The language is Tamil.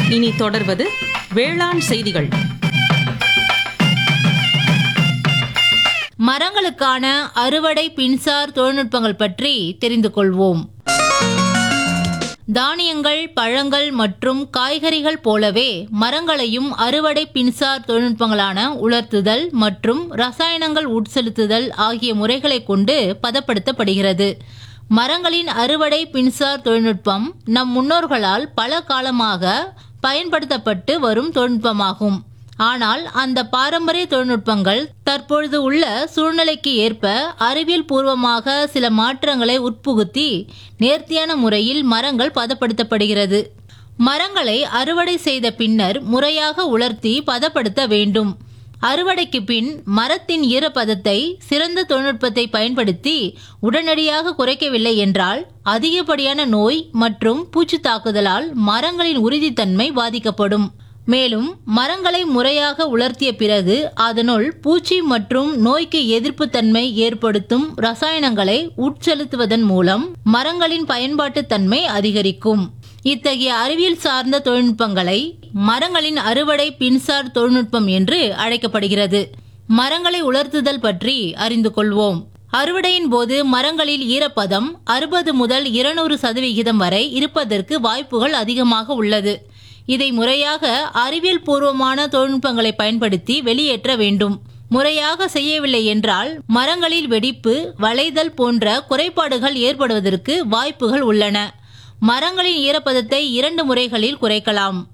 இனி தொடர்வது வேளாண் செய்திகள் மரங்களுக்கான அறுவடை பின்சார் தொழில்நுட்பங்கள் பற்றி தெரிந்து கொள்வோம் தானியங்கள் பழங்கள் மற்றும் காய்கறிகள் போலவே மரங்களையும் அறுவடை பின்சார் தொழில்நுட்பங்களான உலர்த்துதல் மற்றும் ரசாயனங்கள் உட்செலுத்துதல் ஆகிய முறைகளை கொண்டு பதப்படுத்தப்படுகிறது மரங்களின் அறுவடை பின்சார் தொழில்நுட்பம் நம் முன்னோர்களால் பல காலமாக பயன்படுத்தப்பட்டு வரும் தொழில்நுட்பமாகும் ஆனால் அந்த பாரம்பரிய தொழில்நுட்பங்கள் தற்பொழுது உள்ள சூழ்நிலைக்கு ஏற்ப அறிவியல் பூர்வமாக சில மாற்றங்களை உட்புகுத்தி நேர்த்தியான முறையில் மரங்கள் பதப்படுத்தப்படுகிறது மரங்களை அறுவடை செய்த பின்னர் முறையாக உலர்த்தி பதப்படுத்த வேண்டும் அறுவடைக்கு பின் மரத்தின் ஈரப்பதத்தை சிறந்த தொழில்நுட்பத்தை பயன்படுத்தி உடனடியாக குறைக்கவில்லை என்றால் அதிகப்படியான நோய் மற்றும் பூச்சி தாக்குதலால் மரங்களின் உறுதித்தன்மை பாதிக்கப்படும் மேலும் மரங்களை முறையாக உலர்த்திய பிறகு அதனுள் பூச்சி மற்றும் நோய்க்கு எதிர்ப்பு தன்மை ஏற்படுத்தும் ரசாயனங்களை உட்செலுத்துவதன் மூலம் மரங்களின் பயன்பாட்டு தன்மை அதிகரிக்கும் இத்தகைய அறிவியல் சார்ந்த தொழில்நுட்பங்களை மரங்களின் அறுவடை பின்சார் தொழில்நுட்பம் என்று அழைக்கப்படுகிறது மரங்களை உலர்த்துதல் பற்றி அறிந்து கொள்வோம் அறுவடையின் போது மரங்களில் ஈரப்பதம் அறுபது முதல் இருநூறு சதவிகிதம் வரை இருப்பதற்கு வாய்ப்புகள் அதிகமாக உள்ளது இதை முறையாக அறிவியல் பூர்வமான தொழில்நுட்பங்களை பயன்படுத்தி வெளியேற்ற வேண்டும் முறையாக செய்யவில்லை என்றால் மரங்களில் வெடிப்பு வளைதல் போன்ற குறைபாடுகள் ஏற்படுவதற்கு வாய்ப்புகள் உள்ளன மரங்களின் ஈரப்பதத்தை இரண்டு முறைகளில் குறைக்கலாம்